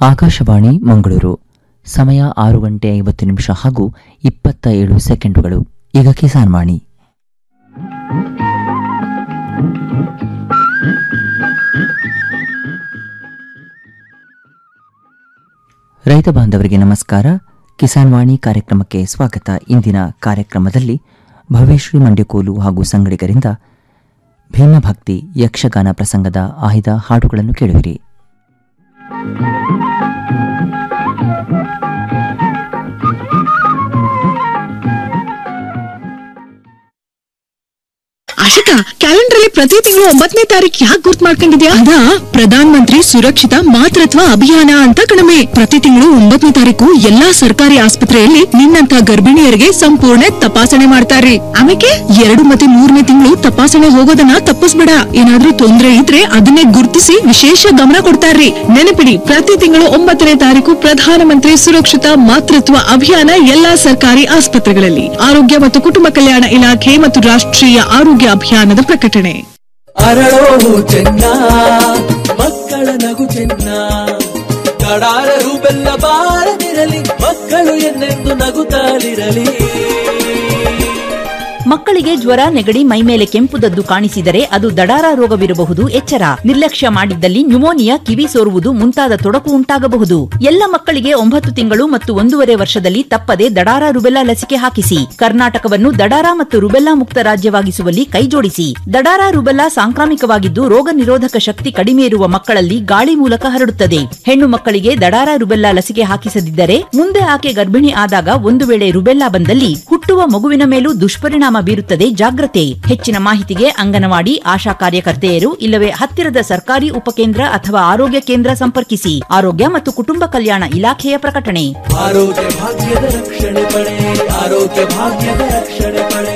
ಆಕಾಶವಾಣಿ ಮಂಗಳೂರು ಸಮಯ ಆರು ಗಂಟೆ ಐವತ್ತು ನಿಮಿಷ ಹಾಗೂ ಇಪ್ಪತ್ತ ಏಳು ಸೆಕೆಂಡುಗಳು ಈಗ ಕಿಸಾನ್ ವಾಣಿ ರೈತ ಬಾಂಧವರಿಗೆ ನಮಸ್ಕಾರ ಕಿಸಾನ್ ವಾಣಿ ಕಾರ್ಯಕ್ರಮಕ್ಕೆ ಸ್ವಾಗತ ಇಂದಿನ ಕಾರ್ಯಕ್ರಮದಲ್ಲಿ ಭವ್ಯಶ್ರೀ ಮಂಡ್ಯಕೋಲು ಹಾಗೂ ಸಂಗಡಿಗರಿಂದ ಭೀಮಭಕ್ತಿ ಯಕ್ಷಗಾನ ಪ್ರಸಂಗದ ಆಯ್ದ ಹಾಡುಗಳನ್ನು ಕೇಳುವಿರಿ ಆಶಿಕಾ ಕ್ಯಾಲೆಂಡರ್ ಅಲ್ಲಿ ಪ್ರತಿ ತಿಂಗಳು ಒಂಬತ್ತನೇ ತಾರೀಕು ಯಾಕೆ ಗುರ್ತ್ ಮಾಡ್ಕೊಂಡಿದ್ಯಾ ಅದ ಪ್ರಧಾನ ಮಂತ್ರಿ ಸುರಕ್ಷಿತ ಮಾತೃತ್ವ ಅಭಿಯಾನ ಅಂತ ಕಣಮೆ ಪ್ರತಿ ತಿಂಗಳು ಒಂಬತ್ತನೇ ತಾರೀಕು ಎಲ್ಲಾ ಸರ್ಕಾರಿ ಆಸ್ಪತ್ರೆಯಲ್ಲಿ ನಿನ್ನಂತ ಗರ್ಭಿಣಿಯರಿಗೆ ಸಂಪೂರ್ಣ ತಪಾಸಣೆ ಮಾಡ್ತಾರೆ ಆಮೇಲೆ ಎರಡು ಮತ್ತೆ ಮೂರನೇ ತಿಂಗಳು ತಪಾಸಣೆ ಹೋಗೋದನ್ನ ತಪ್ಪಿಸ್ಬೇಡ ಏನಾದ್ರೂ ತೊಂದ್ರೆ ಇದ್ರೆ ಅದನ್ನೇ ಗುರುತಿಸಿ ವಿಶೇಷ ಗಮನ ಕೊಡ್ತಾರ್ರಿ ನೆನಪಿಡಿ ಪ್ರತಿ ತಿಂಗಳು ಒಂಬತ್ತನೇ ತಾರೀಕು ಪ್ರಧಾನಮಂತ್ರಿ ಸುರಕ್ಷಿತ ಮಾತೃತ್ವ ಅಭಿಯಾನ ಎಲ್ಲಾ ಸರ್ಕಾರಿ ಆಸ್ಪತ್ರೆಗಳಲ್ಲಿ ಆರೋಗ್ಯ ಮತ್ತು ಕುಟುಂಬ ಕಲ್ಯಾಣ ಇಲಾಖೆ ಮತ್ತು ರಾಷ್ಟ್ರೀಯ ಆರೋಗ್ಯ ಅಭಿಯಾನದ ಪ್ರಕಟಣೆ ಅರಳೋದು ಚೆನ್ನ ಮಕ್ಕಳ ನಗು ಚೆನ್ನ ಕಡಾರರು ಬೆಲ್ಲ ಬಾರದಿರಲಿ ಮಕ್ಕಳು ಎನ್ನೆಂದು ನಗುತ್ತಾಲಿರಲಿ ಮಕ್ಕಳಿಗೆ ಜ್ವರ ನೆಗಡಿ ಮೈಮೇಲೆ ಕೆಂಪುದದ್ದು ಕಾಣಿಸಿದರೆ ಅದು ದಡಾರ ರೋಗವಿರಬಹುದು ಎಚ್ಚರ ನಿರ್ಲಕ್ಷ್ಯ ಮಾಡಿದ್ದಲ್ಲಿ ನ್ಯುಮೋನಿಯಾ ಕಿವಿ ಸೋರುವುದು ಮುಂತಾದ ತೊಡಕು ಉಂಟಾಗಬಹುದು ಎಲ್ಲ ಮಕ್ಕಳಿಗೆ ಒಂಬತ್ತು ತಿಂಗಳು ಮತ್ತು ಒಂದೂವರೆ ವರ್ಷದಲ್ಲಿ ತಪ್ಪದೆ ದಡಾರ ರುಬೆಲ್ಲಾ ಲಸಿಕೆ ಹಾಕಿಸಿ ಕರ್ನಾಟಕವನ್ನು ದಡಾರ ಮತ್ತು ರುಬೆಲ್ಲಾ ಮುಕ್ತ ರಾಜ್ಯವಾಗಿಸುವಲ್ಲಿ ಕೈಜೋಡಿಸಿ ದಡಾರ ರುಬೆಲ್ಲಾ ಸಾಂಕ್ರಾಮಿಕವಾಗಿದ್ದು ರೋಗ ನಿರೋಧಕ ಶಕ್ತಿ ಕಡಿಮೆ ಇರುವ ಮಕ್ಕಳಲ್ಲಿ ಗಾಳಿ ಮೂಲಕ ಹರಡುತ್ತದೆ ಹೆಣ್ಣು ಮಕ್ಕಳಿಗೆ ದಡಾರ ರುಬೆಲ್ಲಾ ಲಸಿಕೆ ಹಾಕಿಸದಿದ್ದರೆ ಮುಂದೆ ಆಕೆ ಗರ್ಭಿಣಿ ಆದಾಗ ಒಂದು ವೇಳೆ ರುಬೆಲ್ಲಾ ಬಂದಲ್ಲಿ ಹುಟ್ಟುವ ಮಗುವಿನ ಮೇಲೂ ದುಷ್ಪರಿಣಾಮ ಬೀರುತ್ತದೆ ಜಾಗ್ರತೆ ಹೆಚ್ಚಿನ ಮಾಹಿತಿಗೆ ಅಂಗನವಾಡಿ ಆಶಾ ಕಾರ್ಯಕರ್ತೆಯರು ಇಲ್ಲವೇ ಹತ್ತಿರದ ಸರ್ಕಾರಿ ಉಪಕೇಂದ್ರ ಅಥವಾ ಆರೋಗ್ಯ ಕೇಂದ್ರ ಸಂಪರ್ಕಿಸಿ ಆರೋಗ್ಯ ಮತ್ತು ಕುಟುಂಬ ಕಲ್ಯಾಣ ಇಲಾಖೆಯ ಪ್ರಕಟಣೆ ಆರೋಗ್ಯ ಭಾಗ್ಯದ ರಕ್ಷಣೆ ಪಡೆ ಆರೋಗ್ಯ ಭಾಗ್ಯದ ರಕ್ಷಣೆ ಪಡೆ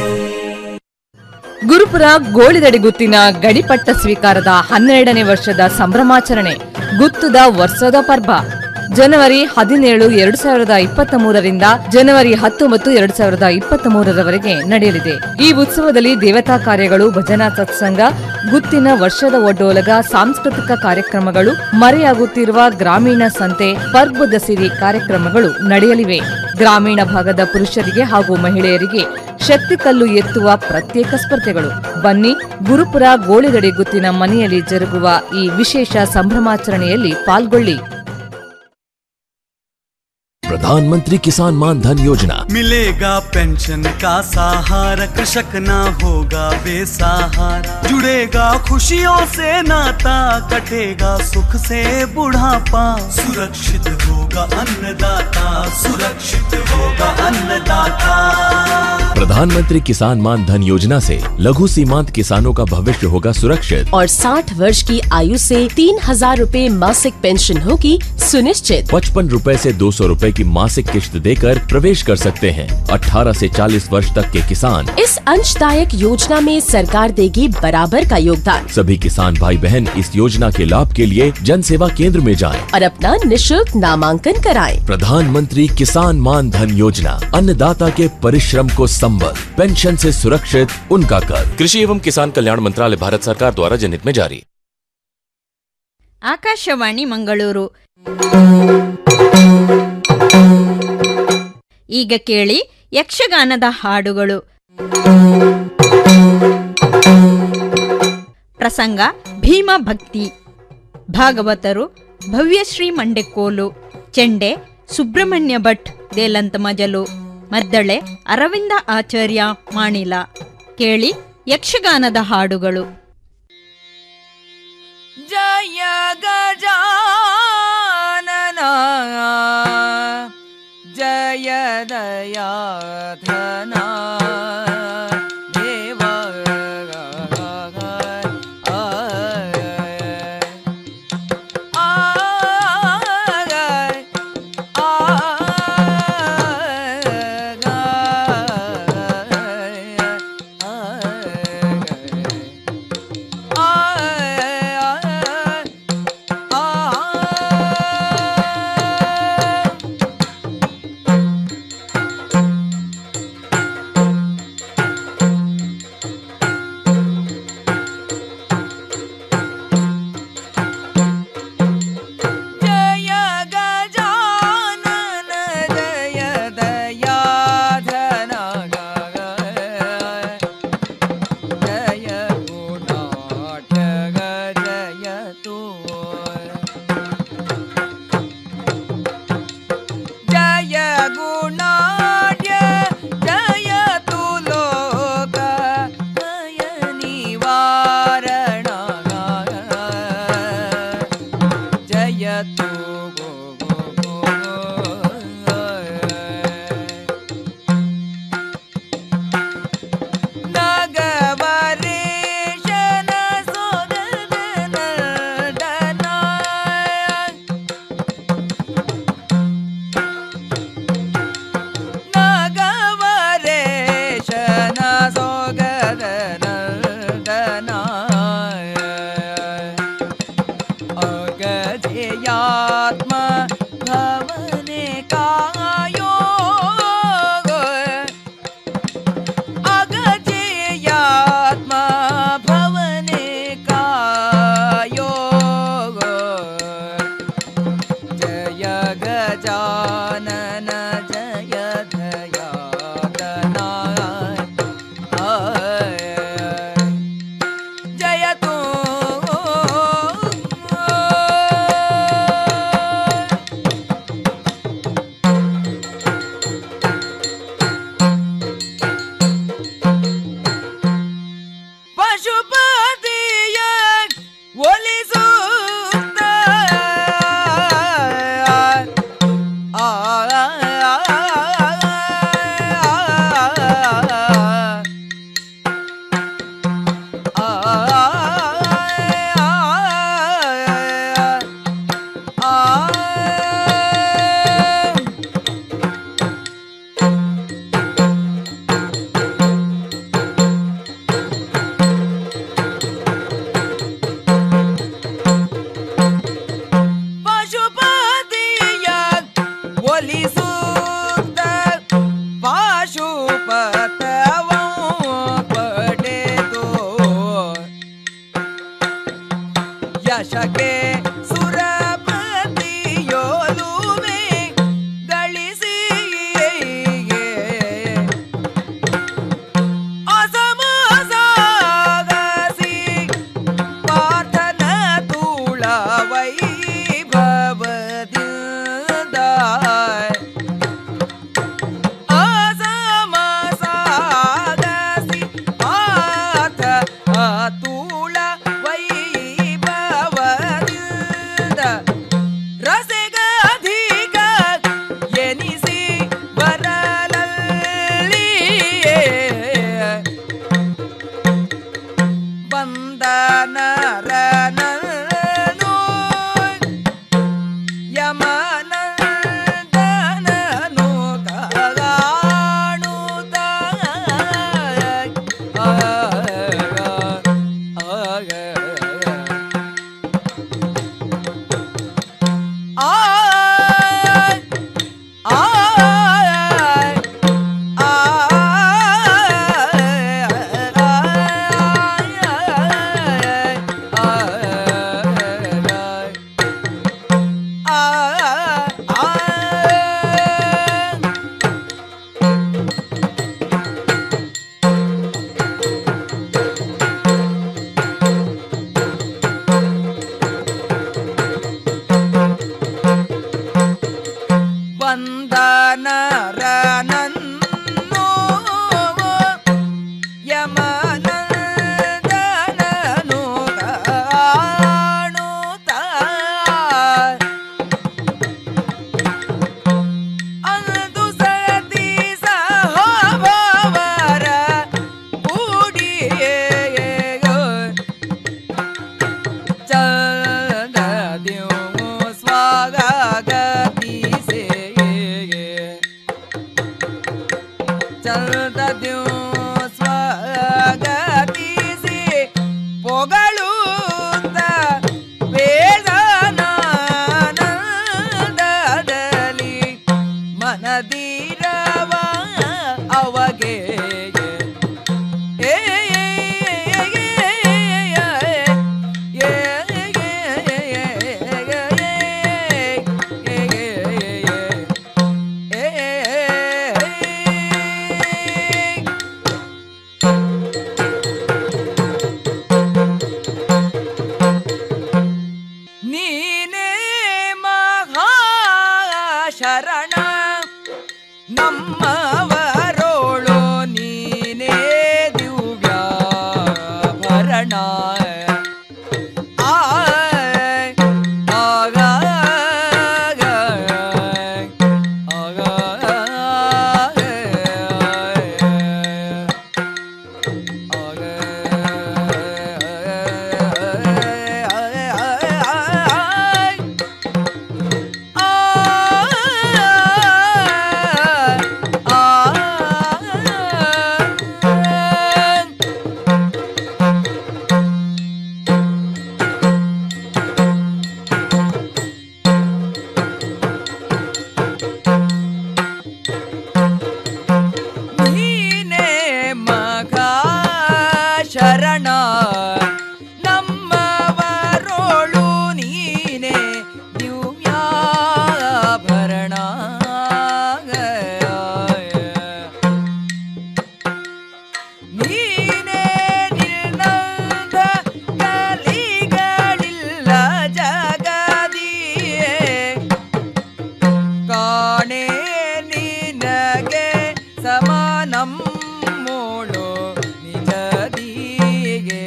ಗುರುಪುರ ಗೋಳಿದಡಿ ಗುತ್ತಿನ ಗಡಿಪಟ್ಟ ಸ್ವೀಕಾರದ ಹನ್ನೆರಡನೇ ವರ್ಷದ ಸಂಭ್ರಮಾಚರಣೆ ಗುತ್ತುದ ವರ್ಷದ ಪರ್ವ ಜನವರಿ ಹದಿನೇಳು ಎರಡು ಸಾವಿರದ ಇಪ್ಪತ್ತ ಮೂರರಿಂದ ಜನವರಿ ಹತ್ತೊಂಬತ್ತು ಎರಡು ಸಾವಿರದ ಇಪ್ಪತ್ತ ಮೂರರವರೆಗೆ ನಡೆಯಲಿದೆ ಈ ಉತ್ಸವದಲ್ಲಿ ದೇವತಾ ಕಾರ್ಯಗಳು ಭಜನಾ ಸತ್ಸಂಗ ಗುತ್ತಿನ ವರ್ಷದ ಒಡ್ಡೋಲಗ ಸಾಂಸ್ಕೃತಿಕ ಕಾರ್ಯಕ್ರಮಗಳು ಮರೆಯಾಗುತ್ತಿರುವ ಗ್ರಾಮೀಣ ಸಂತೆ ಪರ್ಬದ ಸಿರಿ ಕಾರ್ಯಕ್ರಮಗಳು ನಡೆಯಲಿವೆ ಗ್ರಾಮೀಣ ಭಾಗದ ಪುರುಷರಿಗೆ ಹಾಗೂ ಮಹಿಳೆಯರಿಗೆ ಶಕ್ತಿ ಕಲ್ಲು ಎತ್ತುವ ಪ್ರತ್ಯೇಕ ಸ್ಪರ್ಧೆಗಳು ಬನ್ನಿ ಗುರುಪುರ ಗೋಳಿಗಡಿ ಗುತ್ತಿನ ಮನೆಯಲ್ಲಿ ಜರುಗುವ ಈ ವಿಶೇಷ ಸಂಭ್ರಮಾಚರಣೆಯಲ್ಲಿ ಪಾಲ್ಗೊಳ್ಳಿ प्रधानमंत्री किसान मान धन योजना मिलेगा पेंशन का सहारा कृषक ना होगा बेसहारा जुड़ेगा खुशियों से नाता कटेगा सुख से बुढ़ापा सुरक्षित होगा अन्नदाता सुरक्षित होगा अन्नदाता प्रधानमंत्री किसान मान धन योजना से लघु सीमांत किसानों का भविष्य होगा सुरक्षित और 60 वर्ष की आयु से तीन हजार रूपए मासिक पेंशन होगी सुनिश्चित पचपन रूपए से दो सौ रूपए की मासिक किश्त देकर प्रवेश कर सकते हैं 18 से 40 वर्ष तक के किसान इस अंशदायक योजना में सरकार देगी बराबर का योगदान सभी किसान भाई बहन इस योजना के लाभ के लिए जन सेवा केंद्र में जाएं। और अपना निशुल्क नामांकन कराएं। प्रधानमंत्री किसान मान धन योजना अन्नदाता के परिश्रम को संबल पेंशन से सुरक्षित उनका कर कृषि एवं किसान कल्याण मंत्रालय भारत सरकार द्वारा जनहित में जारी ಆಕಾಶವಾಣಿ ಮಂಗಳೂರು ಈಗ ಕೇಳಿ ಯಕ್ಷಗಾನದ ಹಾಡುಗಳು ಪ್ರಸಂಗ ಭೀಮ ಭಕ್ತಿ ಭಾಗವತರು ಭವ್ಯಶ್ರೀ ಮಂಡೆಕೋಲು ಚೆಂಡೆ ಸುಬ್ರಹ್ಮಣ್ಯ ಭಟ್ ದೇಲಂತ ಮಜಲು ಮದ್ದಳೆ ಅರವಿಂದ ಆಚಾರ್ಯ ಮಾಣಿಲ ಕೇಳಿ ಯಕ್ಷಗಾನದ ಹಾಡುಗಳು ಜಯ ಗಜಾನನ ಜಯ ದಯಾಧನ ದೇವ ಆ ಚಂದದ್ಯು ಸ್ವಗತಿಸಿ ಪೊಗಳುತ್ತ ವೇದನಾನಂದದಲ್ಲಿ ಮನದಿರವ ಅವಗೆ ಏ ನೀನೇ ಮಹಾಶರಣ ನಮ್ಮವರೋಳು ನೀನೇ ದಿವ್ಯಾಭರಣ ಆಯ್ ಆಗ ಆಗ ನೀನೇ ಮಗ ಶರಣ ನಮ್ಮವರೋಳು ನೀನೇ ದಿವ್ಯಾಭರಣ ನೀನೇ ನಿರ್ನಂದ ಕಲಿಗಳಿಲ್ಲ ಜಗದಿಯೇ ಕಾಣೆ ನಿನಗೆ ಸಮಾನಮ್ಮೋಳು ನಿಜದಿಗೆ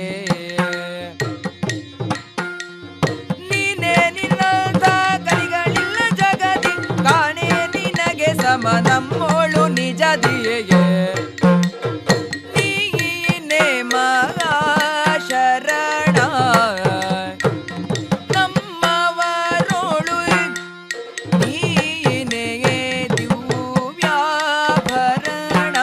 ನೀನೆ ನಿನ್ನಂತ ಕಲಿಗಳಿಲ್ಲ ಜಗದಿ ಕಾಣೆ ನಿನಗೆ ಸಮನಮ್ಮೋಳು ನಿಜದಿಯೇ ನೀನೆ ಮಹಾ ಶರಣ ನಮ್ಮವರೋಳು ನೀನೇ ದಿವ್ಯಾಭರಣ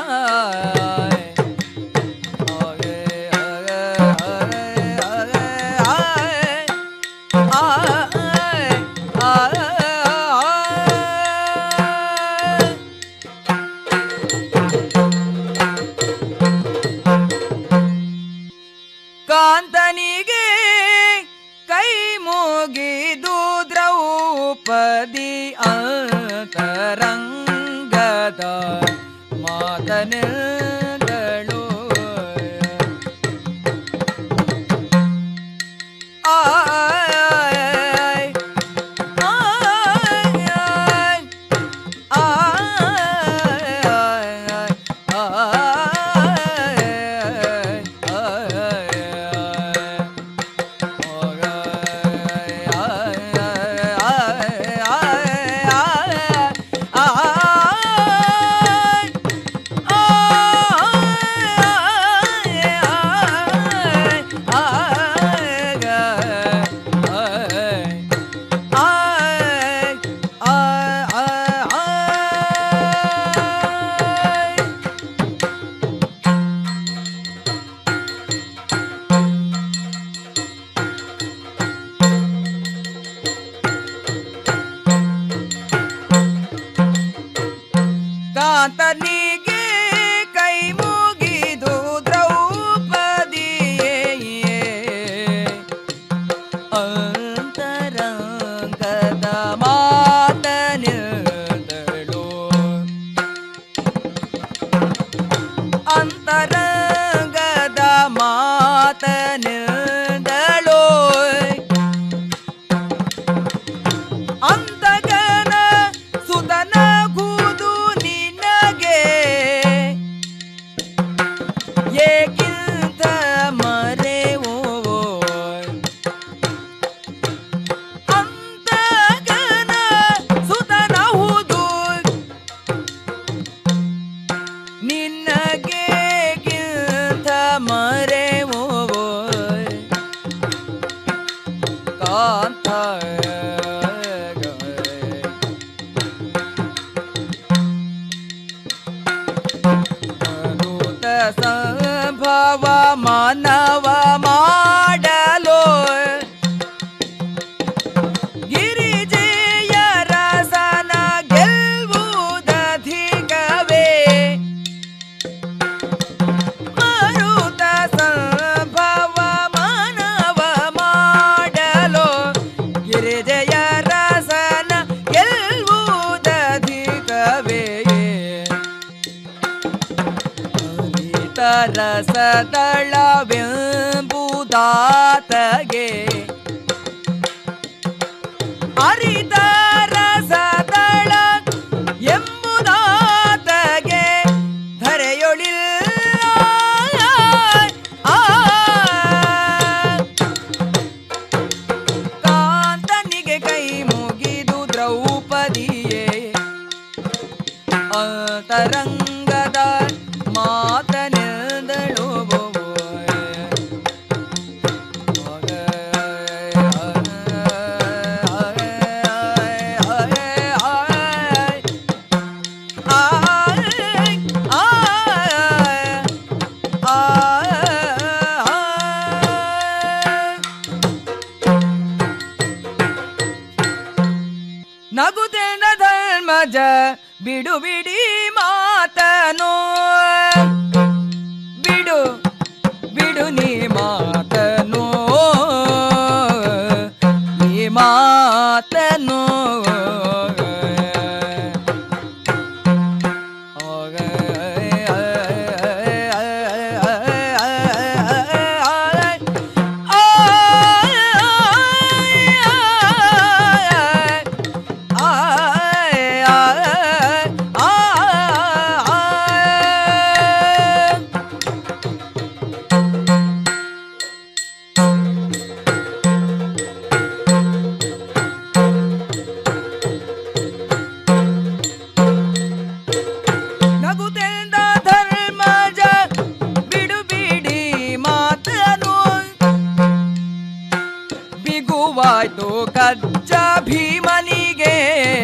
ಕಾಂತನಿಗೆ ಕೈ ಮುಗಿದು ದ್ರೌಪದಿ ಅಂತರಂಗದ ಮಾತನೆಗಳು ಆಯ್ ಆಯ್ ಕಾಂತನಿಗೆ ಕೈ ಮುಗಿದು ದ್ರೌಪದಿಯೇ ಅಂತರಂಗದ ಮಾತನಿದಳು ಅಂತರಂಗದ ಮಾತನಿದಳು ಅಂತಗನ ಸುತನ ಕೂದು ನಿನಗೆ ಏಕಿಂತ ಮರೆವೋ ಅಂತಗನ ಸುತನ ಹೂದು ನಿನಗೆ ಗಿಂತ ಮರೆವೋ ಸಂಭವ ಮಾನವ ಮಾಡಲು ಗಿರಿಜೆಯ ರಸನ ಗೆಲ್ವುದಧಿಕವೇ ಮರುತ ಸಂಭವ ಮಾನವ ಮಾಡಲು ಗಿರಿಜೆಯ ರಸನ ಗೆಲ್ವುದಧಿಕವೇ ರಸದಳವೆಂಬುದಾತಗೆ ಅರಿತ ರಸದಳ ಎಂಬುದಾತಗೆ ಧರೆಯೊಳಿಲ್ಲ ಆ ಕಾಂತನಿಗೆ ಕೈ ಮುಗಿದು ದ್ರೌಪದಿಯೇ ಅಂತರಂಗದ ಮಾತನೆಂದಳು ನಗುತ್ತೇನ ಧರ್ಮಜ ಬಿಡು ಬಿಡಿ ಮಾತನು ಬಿಡು ಬಿಡು ನೀ ಮಾತನು ಈ ಮಾತನು ನಗುತ್ತೆಂದ ಧರ್ಮಜ ಬಿಡು ಬಿಡಿ ಮಾತನು ಬಿಗುವಾಯ್ತು ಕಜ್ಜ ಭೀಮನಿಗೆ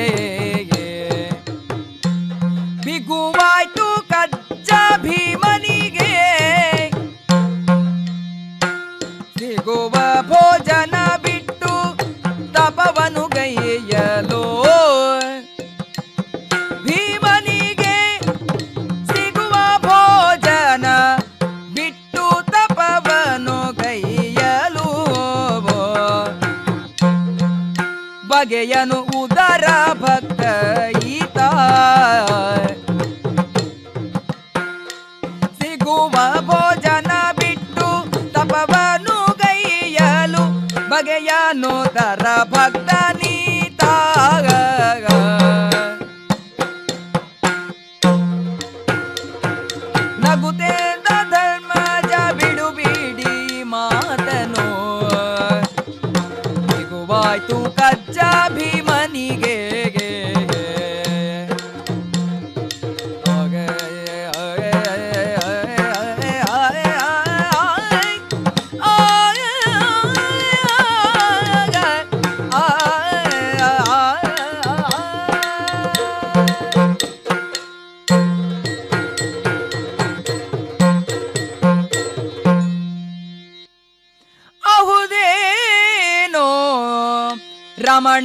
ಬಿಗುವಾಯ್ತು ಕಜ್ಜ ಭೀಮನಿಗೆ ಸಿಗುವ ಭೋಜನ ಬಿಟ್ಟು ತಪವನು ಗೈಯಲೋ ಭೀಮನಿಗೆ ಸಿಗುವ ಭೋಜನ ಬಿಟ್ಟು ತಪವನು ಗೈಯಲು ಬಗೆಯನು ಉದರ ಭಕ್ತ ಈತ ಸಿಗುವ ಭೋಜನ ಬಿಟ್ಟು ತಪವನು ಗೈಯಲು ಬಗೆಯನು ದರ ಭಕ್ತ ನೀತ ನಗುತ್ತೇಂದ ಧರ್ಮಜ ಬಿಡು ಬಿಡಿ ಮಾತನು ಸಿಗುವಾಯ್ತು ಕಜ್ಜ ಭೀಮನಿಗೆ ಅಹುದೇನೋ ರಮಣ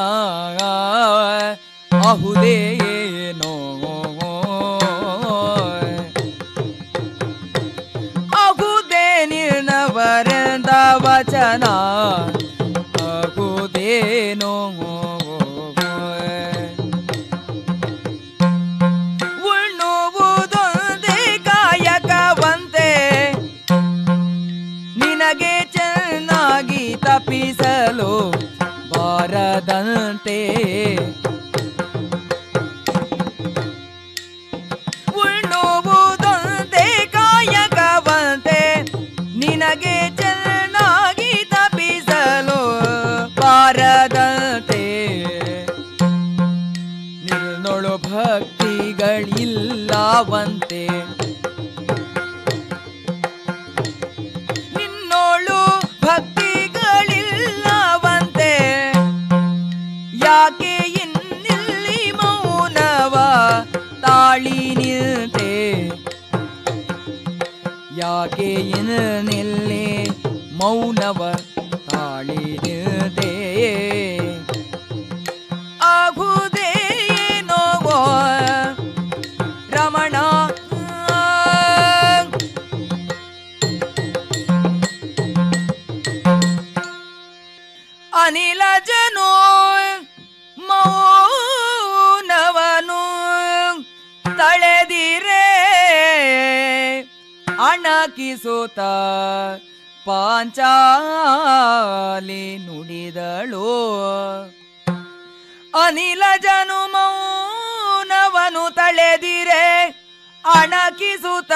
ಅಹುದೇನೋ ಅಹುದೇ ನಿರ್ಣವರೆಂದ ವಚನ ಅಹುದೇನೋ ಉಣ್ಣುವುದೊಂದೇ ಕಾಯಕವಂತೆ ನಿನಗೆ ಚೆನ್ನಾಗಿ ತಪ್ಪಿಸಲು ಬಾರದಂತೆ ಉಣ್ಣುವುದೊಂದೇ ಕಾಯಕವಂತೆ ನಿನಗೆ ಚೆನ್ನಾಗಿ ತಪ್ಪಿಸಲು ಬಾರದಂತೆ ನಿನ್ನೊಳು ಭಕ್ತಿಗಳಿಲ್ಲವಂತೆ ನಿನ್ನೋಳು ಭಕ್ತಿಗಳಿಲ್ಲವಂತೆ ಯಾಕೆ ಇನ್ನಿಲ್ಲಿ ಮೌನವ ತಾಳಿ ನಿಲ್ತೆ ಯಾಕೆ ನಿಲ್ಲಿ ಮೌನವ ತಾಳಿದೆ ಆಗುವುದೇನೋ ರಮಣ ಅನಿಲ ಜನೋ ಮೌನವನು ತಳೆದಿರೆ ಅಣಕಿಸುತ್ತ ಪಾಂಚಾಲಿ ನುಡಿದಳು ಅನಿಲ ಜನು ಮೌನವನು ತಳೆದಿರೆ ಅಣಕಿಸುತ್ತ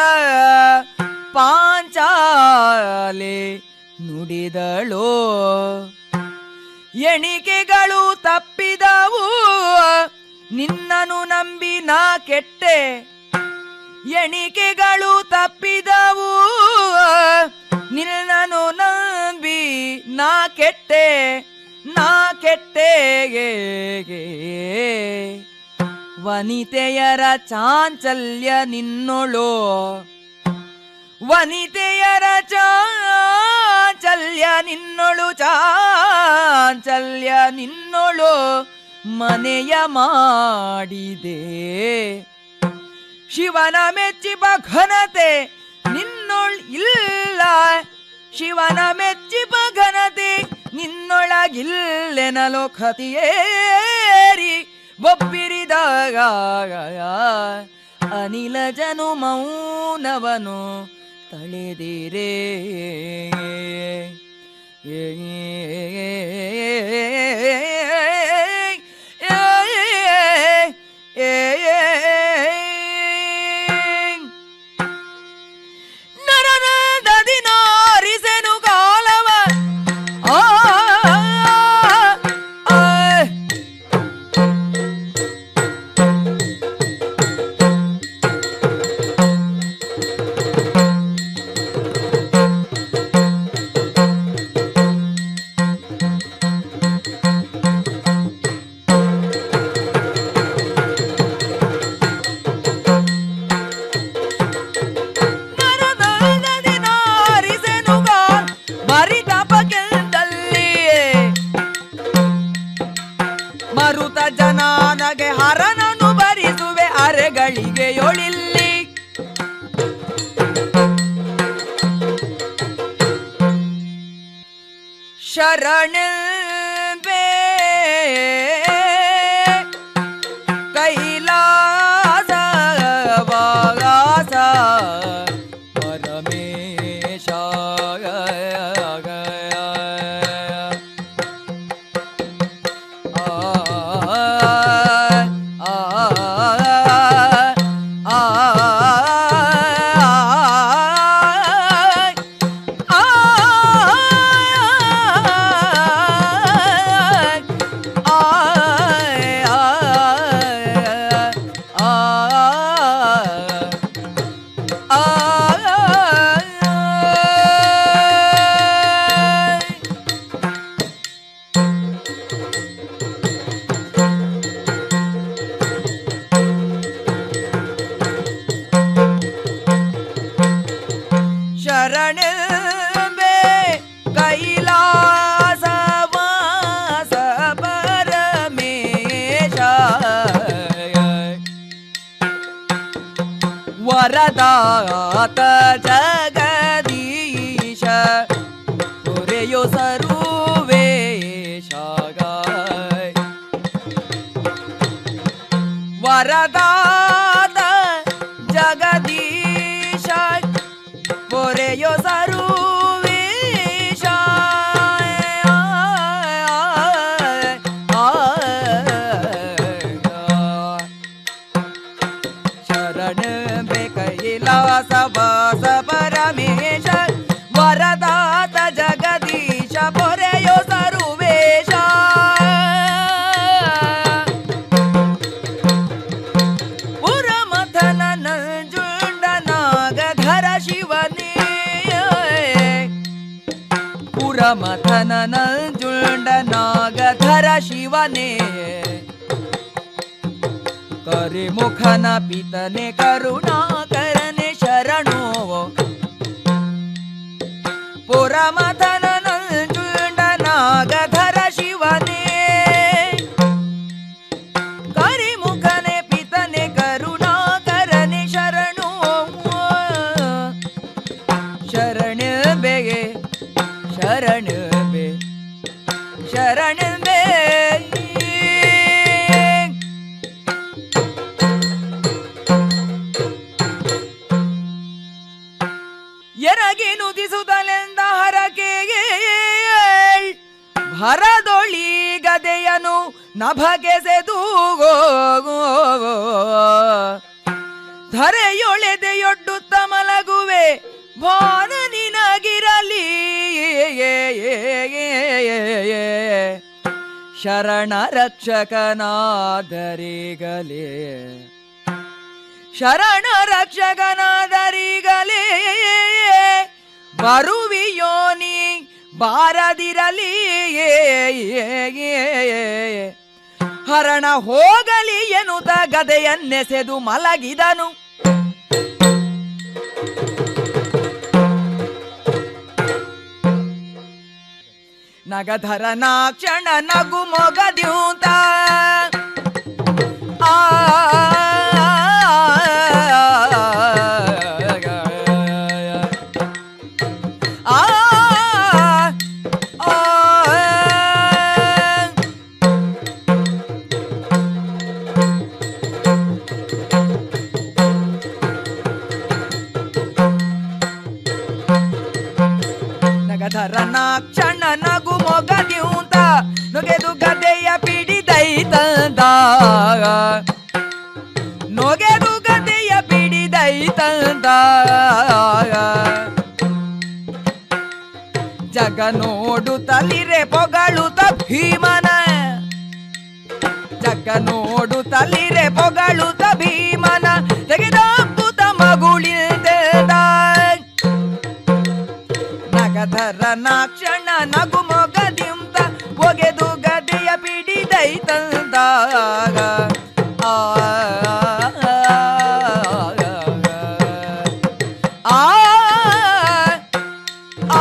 ಪಾಂಚಾಲಿ ನುಡಿದಳು ಎಣಿಕೆಗಳು ತಪ್ಪಿದವು ನಿನ್ನನು ನಂಬಿ ನಾ ಕೆಟ್ಟೆ ಎಣಿಕೆಗಳು ತಪ್ಪಿದವು ನಿನ್ನನು ನಂಬಿ ನಾ ಕೆಟ್ಟೆ ನಾ ಕೆಟ್ಟೆ ವನಿತೆಯರ ಚಾಂಚಲ್ಯ ನಿನ್ನೊಳು ವನಿತೆಯರ ಚಾಂಚಲ್ಯ ನಿನ್ನೊಳು ಚಾಂಚಲ್ಯ ನಿನ್ನೊಳು ಮನೆಯ ಮಾಡಿದೆ ಶಿವನ ಮೆಚ್ಚಿಪ ಘನತೆ ನಿನ್ನೊಳ್ ಇಲ್ಲ ಶಿವನ ಮೆಚ್ಚಿಪ ಘನತೆ ನಿನ್ನೊಳಗಿಲ್ಲೆನಲೋ ಖತಿಯೇರಿ ಬೊಬ್ಬಿರಿದಾಗ ಅನಿಲ ಜನು ಮೌನವನು ತಳೆದಿರೇ ನರನದದಿನಾರಿಸೆನು ಕಾಲವ ಆ ಆ ಮರಿತಪಕೆಂದಲ್ಲಿ ಮರುತ ಜನಾನಗೆ ಹರನನು ಭರಿಸುವೆ ಅರೆಗಳಿಗೆ ಯೊಳಿಲ್ಲಿ ಶರಣೆ ಕೈಲಾಸ ವಾಗಾಸ ಪರಮೇಶ ಶರಣೆ ಕೈಲಾಸ ವಾಸ ಪರಮೇಶ ವರದಾತ ಜಗದೀಶ ಹೊರೆಯೋ ಸರ್ವೇಶ ವರದಾತ ಜಗದೀಶ ಪೊರೆಯೋ ಸರ್ವೇಶ ಶರಣ ಕೈಲಾಸ ವಾಸ ಪರಮೇಶ ವರದಾತ ಜಗದೀಶ ಪೊರೆಯೋ ಸರ್ವೇಶ ಪುರಮಥನ ನಂಜುಂಡನಾಗಧರ ಶಿವನೇ ಪುರಮಥನ ನಂಜುಂಡನಾಗಧರ ಶಿವನೇ ಕರಿಮುಖನ ಪಿತನೆ ಕರುಣಾಕರನೆ ಶರಣೋ ಪುರಮಥನ ನಂಜುಂಡನಾಗಧರ ಶಿವನೇ ಕರಿಮುಖನೆ ಪಿತನೆ ಕರುಣಾಕರನೆ ಶರಣು ಶರಣ ಬೇಗೆ ಶರಣ ಬೇ ಶರಣ ಬೇ ಎರಗಿ ನುದಿಸುತ್ತಲೆಂದ ಹರಕೆಗೆ ಭರದೊಳಿ ಗದೆಯನು ನಭಗೆಸೆದು ಧರೆಯೊಳೆದೆಯೊಡ್ಡುತ್ತ ಮಲಗುವೆ ಭಾನ ನಿನಗಿರಲಿ ಶರಣ ರಕ್ಷಕನಾದರಿಗಲೇ ಶರಣ ರಕ್ಷಕನಾದರಿಗಲೇ ಬರುವಿಯೋನಿ ಬಾರದಿರಲಿ ಹರಣ ಹೋಗಲಿ ಎನ್ನುತ್ತ ಗದೆಯನ್ನೆಸೆದು ಮಲಗಿದನು ನಗಧರನ ಕ್ಷಣ ನಗು ಮೊಗದ್ಯೂತ ಆ ಆ ನಗಧರನ ಕ್ಷಣ ನಗು ಮೊಗದ್ಯೂತ ನೊಗೆದು ಗದೆಯ ಪಿಡಿದೈತಂದ ನೊಗೆದು ಗದೆಯ ಪಿಡಿದೈತಂದ ಜಗ ನೋಡುತ್ತಲಿರೆ ಪೊಗಳುತ್ತ ಭೀಮನ ಜಗ ನೋಡುತ್ತಲಿರೆ ಪೊಗಳುತ್ತ ಭೀಮನ ತೆಗೆದಾಕುತ್ತ ಮಗುಳಿದ ನಗಧರನ ಕ್ಷಣ ನಗು ಮೊಗದಿಂತ ಒಗೆದು ಗದೆಯ ಪಿಡಿದೈತಂದ ಆ ಆ ಆ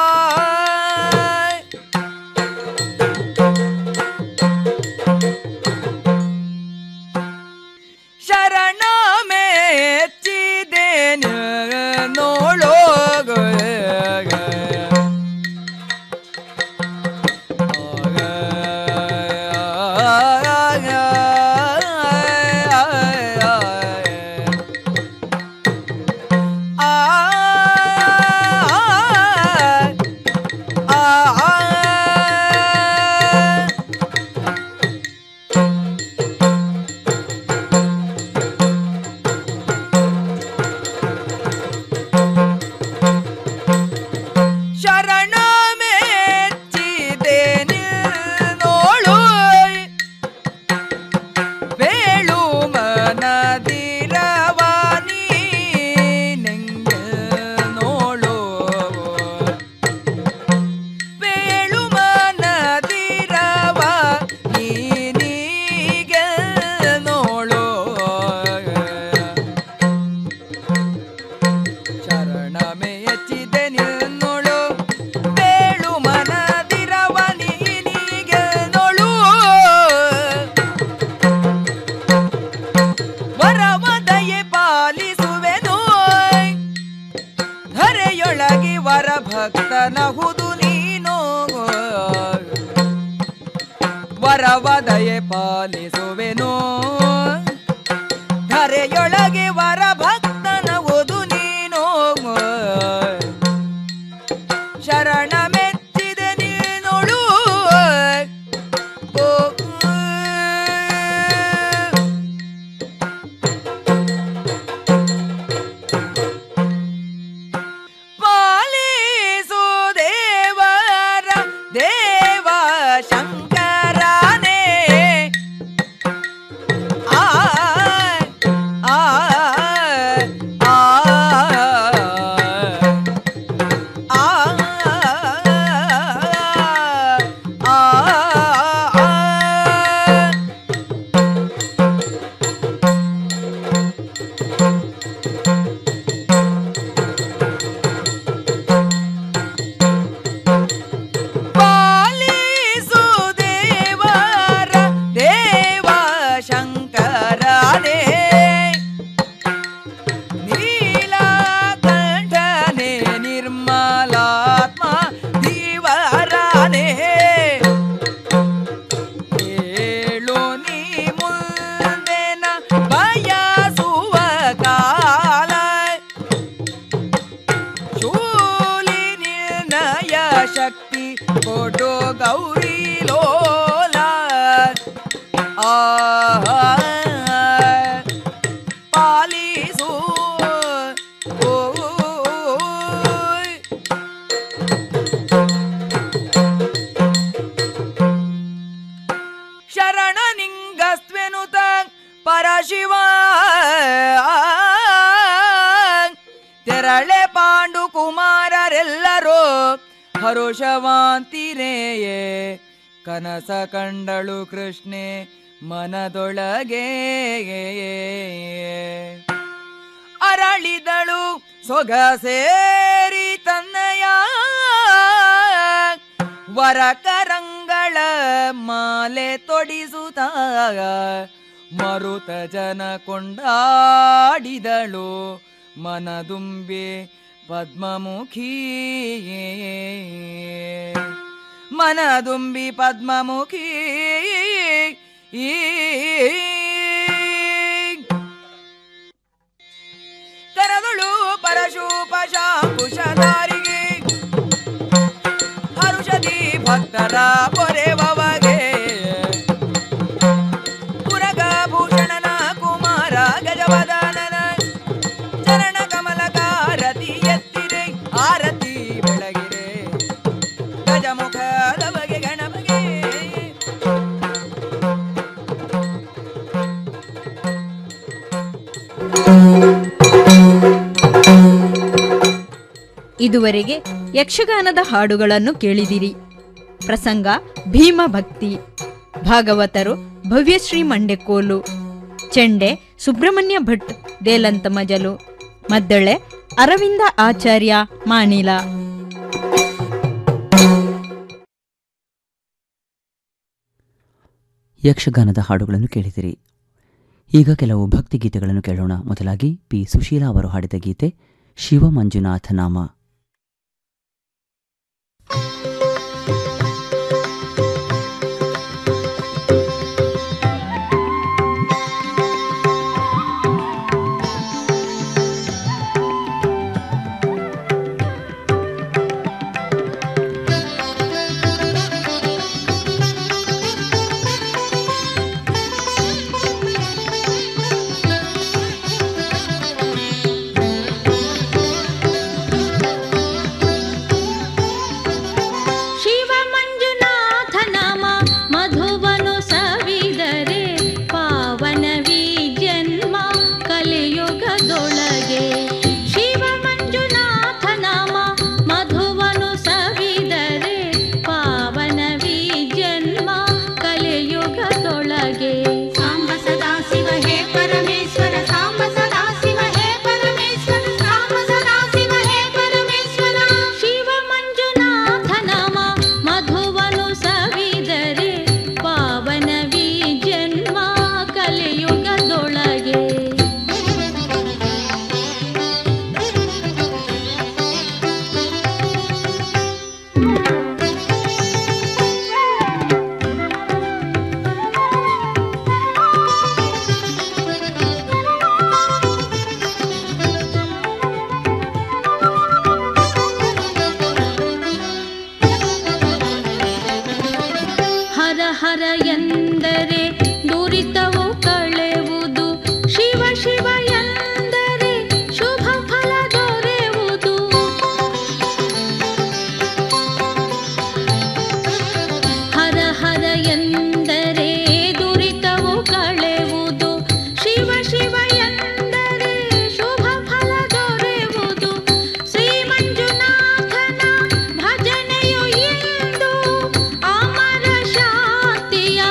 ಶರಣ ಮೆಚ್ಚಿದೇನು ನೋಳೋ ಶರಣ ಮೆಚ್ಚಿದೇನು ನೋಳು ಬೇಳು ಮನದಿರವಾನಿ ನೆಂಗ ನೋಳು ಬೇಳು ಮನದಿರವ ನೀನೀಗ ನೋಳು ಶರಣ ಮೆಚ್ಚಿದೆ ನಿನ್ನೋಳು ಬೇಳು ಮನದಿರವ ನೀನೀಗ ನೋಳು ವರವದಯೆ ಪಾಲಿಸುವೆನು ಧರೆಯೊಳಗಿ ವರ ಭಕ್ತನಹುದು ನೀನು ವರವದಯೆ ಪಾಲಿಸುವೆನು ಧರೆಯೊಳಗೆ ವರ ಭಕ್ತನಹುದು ನೀನು ಶರಣ ಮೆಚ್ಚಿದೆ ನೀನೊಳು ಓ, ಪಾಲಿಸು ದೇವರ ದೇವ ಶಂಕರನೇ ರಕ್ಷಿಸು ಓಯ್. ಶರಣ ನಿಂಗಸ್ವೆನುತ ಪರಶಿವ ತೆರಳೆ ಪಾಂಡು ಕುಮಾರರೆಲ್ಲರೂ ಹರುಷವಾಂತಿರೇಯೇ ಕನಸ ಕಂಡಳು ಕೃಷ್ಣೆ ಮನದೊಳಗೆ ಅರಳಿದಳು ಸೊಗ ಸೇರಿ ತನ್ನಯ ವರಕರಂಗಳ ಮಾಲೆ ತೊಡಿಸುತ್ತ ಮರುತ ಜನ ಕೊಂಡಾಡಿದಳು ಮನದುಂಬಿ ಪದ್ಮಮುಖಿ ಮನದುಂಬಿ ಪದ್ಮಮುಖಿ ಈ ಕರದಳು ಪರಶೂಪ ಶಾಂಕುಶಧಾರಿಗೆ ಹರುಷದಿ ಭಕ್ತರ ಪೊರೆವಗೆ ಪುರಗಭೂಷಣನ ಕುಮಾರ ಗಜವದನನ ಚರಣ ಕಮಲಕಾರತಿ ಎತ್ತಿರೆ ಆರತಿ ಬೆಳಗಿರೆ ಗಜಮುಖದ ಬಗೆ ಗಣಬಗೆ ಇದುವರೆಗೆ ಯಕ್ಷಗಾನದ ಹಾಡುಗಳನ್ನು ಕೇಳಿದಿರಿ ಪ್ರಸಂಗ ಭೀಮಭಕ್ತಿ ಭಾಗವತರು ಭವ್ಯಶ್ರೀ ಮಂಡೆಕೋಲು ಚೆಂಡೆ ಸುಬ್ರಹ್ಮಣ್ಯ ಭಟ್ ದೇಲಂತ ಮಜಲು ಮದ್ದಳೆ ಅರವಿಂದ ಆಚಾರ್ಯ ಮಾಣಿಲ ಯಕ್ಷಗಾನದ ಹಾಡುಗಳನ್ನು ಕೇಳಿದಿರಿ ಈಗ ಕೆಲವು ಭಕ್ತಿ ಗೀತೆಗಳನ್ನು ಕೇಳೋಣ ಮೊದಲಾಗಿ ಪಿ ಸುಶೀಲಾ ಅವರು ಹಾಡಿದ ಗೀತೆ ಶಿವ ಮಂಜುನಾಥ ನಾಮ ಶಿವ ಮಂಜುನಾಥ ನಾಮ ಮಧುವನು ಸವಿದರೆ ಪಾವನವಿ ಜನ್ಮ ಕಲಿಯುಗದೊಳಗೆ ಶಿವ ಮಂಜುನಾಥ ನಾಮ ಮಧುವನು ಸವಿದರೆ ಪಾವನವಿ ಜನ್ಮ ಕಲಿಯುಗದೊಳಗೆ ಸಾಂಬ ಸದಾ ಶಿವ ಹೇ ಪರಮೇಶ್ವರ ಸಾಂಬ ಸದಾ ಶಿವ ಹೇ ಪರಮೇಶ್ವರ ಸಾಂಬ ಸದಾ ಶಿವ ಹೇ ಪರಮೇಶ್ವರ ಶಿವ ಮಂಜುನಾಥ ನಾಮ ಮಧುವನು ಸವಿದರೆ ಪಾವನವಿ ಜನ್ಮ ಕಲಿಯುಗದೊಳಗೆ ಹರ ಹರ ಎಂದರೆ ದುರಿತವು ಕಳೆವುದು ಶಿವ ಶಿವ ಎಂದರೆ ಶುಭ ಫಲ ದೊರೆಯುವುದು ಹರ ಹರ ಎಂದರೆ ದುರಿತವು ಕಳೆವುದು ಶಿವ ಶಿವ ಎಂದರೆ ಶುಭ ಫಲ ದೊರೆಯುವುದು ಶ್ರೀ ಮಂಜುನಾಥನ ಭಜನೆಯು ಇಂದು ಅಮರ ಶಾಂತಿಯ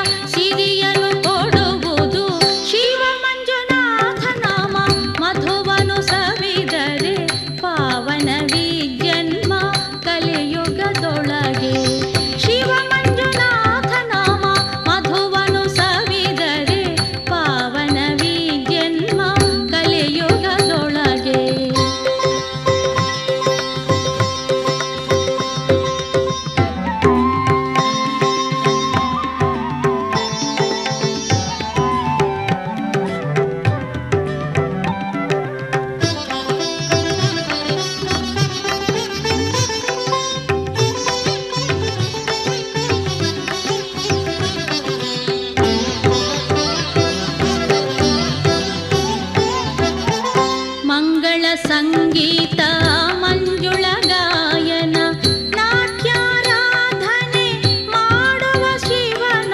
ಸಂಗೀತ ಮಂಜುಳ ಗಾಯನ ನಾಟ್ಯಾರಾಧನೆ ಮಾಡುವ ಶಿವನ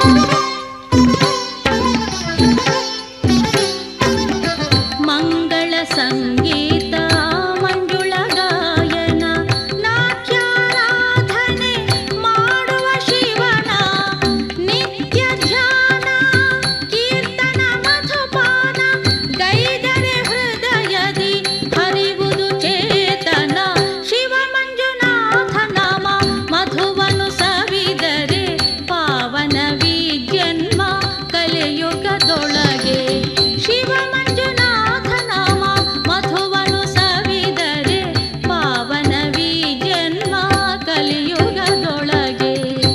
ಮಂಗಳ ಸಂಗೀತ ಮಂಜುಳ ಗಾಯನ ನಾಟ್ಯಾರಾಧನೆ ಮಾಡುವ ಶಿವನ ನಿತ್ಯ ಧ್ಯಾನ ಕೀರ್ತನ ಮಧುಪಾನ ಗೈದರೆ ಹೃದಯದಿ ಹರಿವುದು ಚೇತನ ಶಿವ ಮಂಜುನಾಥ ನಾಮ ಮಧುವನು ಸವಿದರೆ ಪಾವನವಿ ಜನ್ಮ ಕಲಿಯುಗದೊಳಗೆ ಶಿವ ಮಂಜುನಾಥ ನಾಮ ಮಧುವನು ಸವಿದರೆ ಪಾವನವಿ ಜನ್ಮ ಕಲಿಯುಗದೊಳಗೆ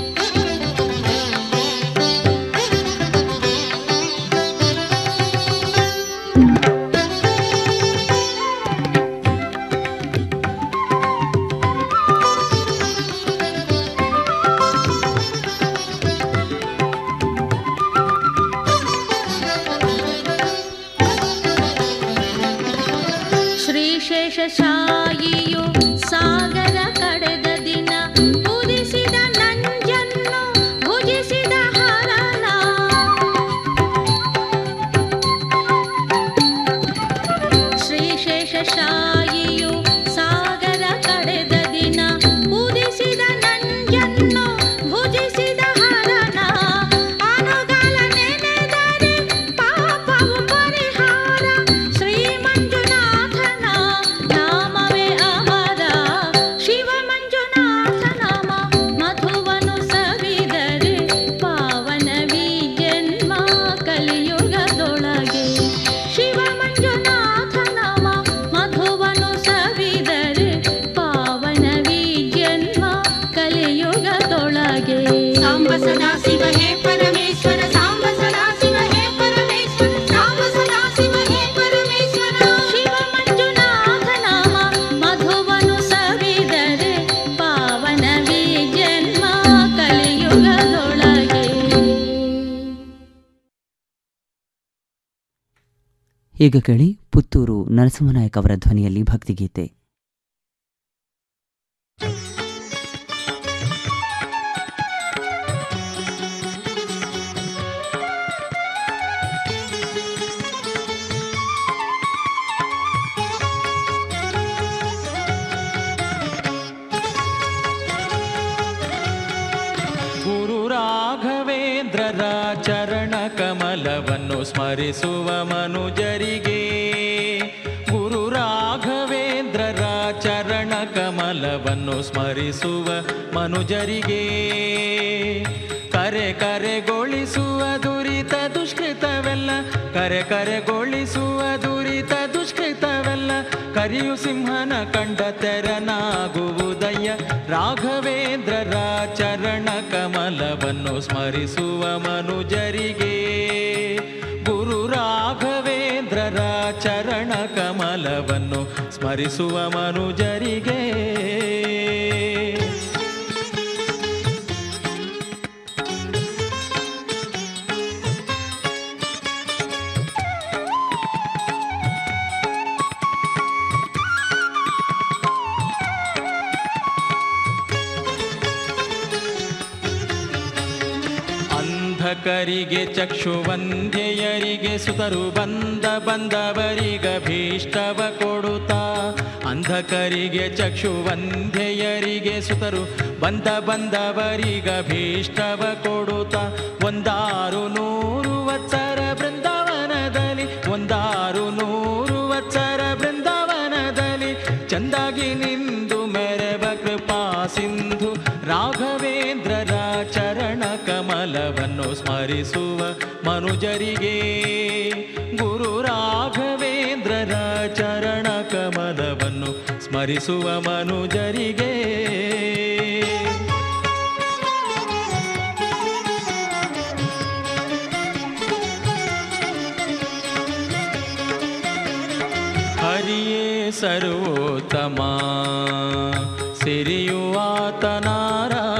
ಶ್ರೀಶೇಷಶಾಯಿಯು ಸಾಗರ ಕಡೆದ ದಿನ ಉದಿಸಿದ ನಂಜನ್ನು ಭುಜಿಸಿದ ಹರನ ಶ್ರೀಶೇಷಶಾಯಿಯು ಸಾಗರ ಕಡೆದ ದಿನ ಉದಿಸಿದ ನಂಜನ್ನು ಭುಜಿಸಿದ ಹರನ ಅನುಗಾಲ ನೆನೆದರೆ ಪಾಪವು ಪರಿಹಾರ ಶ್ರೀ ಮಂಜುನಾಥನ ನಾಮವೇ ಅಮರ ಶಿವ ಮಂಜುನಾಥ ನಾಮ ಮಧುವನು ಸವಿದರೆ ಪಾವನವಿ ಜನ್ಮ ಕಲಿಯುಗದೊಳಗೆ ಶಿವ ಮಂಜುನಾಥ ನಾಮ ಮಧುವನು ಸವಿದರೆ ಪಾವನವಿ ಜನ್ಮ ಕಲಿಯುಗದೊಳಗೆ ಸಾಂಬ ಸದಾ ಶಿವ ಹೇ ಪರಮೇಶ್ವರ ಸಾಂಬ ಸದಾ ಶಿವ ಹೇ ಪರಮೇಶ್ವರ ಸಾಂಬ ಸದಾ ಶಿವ ಹೇ ಪರಮೇಶ್ವರ ಶಿವ ಮಂಜುನಾಥ ನಾಮ ಮಧುವನು ಸವಿದರೆ ಪಾವನವಿ ಜನ್ಮ ಕಲಿಯುಗದೊಳಗೆ ಈಗ ಕೇಳಿ ಪುತ್ತೂರು ನರಸಿಂಹನಾಯಕ್ ಅವರ ಧ್ವನಿಯಲ್ಲಿ ಭಕ್ತಿಗೀತೆ ಗುರು ರಾಘವೇಂದ್ರರ ಚರಣ ಕಮಲವನ್ನು ಸ್ಮರಿಸುವ ಮನುಜರಿಗೆ ಗುರು ರಾಘವೇಂದ್ರರ ಚರಣ ಕಮಲವನ್ನು ಸ್ಮರಿಸುವ ಮನುಜರಿಗೆ ಕರೆ ಕರೆಗೊಳಿಸುವ ದುರಿತ ದುಷ್ಕೃತವೆಲ್ಲ ಕರೆ ಕರೆಗೊಳಿಸುವ ದುರಿತ ದುಷ್ಕೃತವೆಲ್ಲ ಕರಿಯು ಸಿಂಹನ ಕಂಡ ತೆರನಾಗುವುದಯ್ಯ ರಾಘವೇಂದ್ರರ ಚರಣ ಕಮಲವನ್ನು ಸ್ಮರಿಸುವ ಮನುಜರಿಗೆ ಗುರು ರಾಘವೇಂದ್ರರ ಚರಣ ಕಮಲವನ್ನು ಸ್ಮರಿಸುವ ಮನುಜರಿಗೆ ಅಂಧಕರಿಗೆ ಚಕ್ಷುವಂಧ್ಯಯರಿಗೆ ಸುತರು ಬಂದ ಬಂದವರಿಗ ಭೀಷ್ಟವ ಕೊಡುತ್ತಾ ಅಂಧಕರಿಗೆ ಚಕ್ಷುವಂಧ್ಯಯರಿಗೆ ಸುತರು ಬಂದ ಬಂದವರಿಗ ಭೀಷ್ಟವ ಕೊಡುತ್ತಾ ಒಂದಾರು ನೂರು ವತ್ಸರ ಬೃಂದಾವನದಲ್ಲಿ ಒಂದಾರು ನೂರು ವತ್ಸರ ಬೃಂದಾವನದಲ್ಲಿ ಚಂದಾಗಿ ನಿಂದು ಮೆರವ ಕೃಪಾ ಸಿಂಧು ರಾಘವೇಂದ್ರರ ಚರಣ ಕಮಲವನ್ನು ಸ್ಮರಿಸುವ ಮನುಜರಿಗೆ ಗುರು ರಾಘವೇಂದ್ರರ ಚರಣ ಕಮಲವನ್ನು ಸ್ಮರಿಸುವ ಮನುಜರಿಗೆ ಹರಿಯೇ ಸರ್ವೋತ್ತಮ ಸಿರಿಯುವಾತ ನಾರಾಯಣ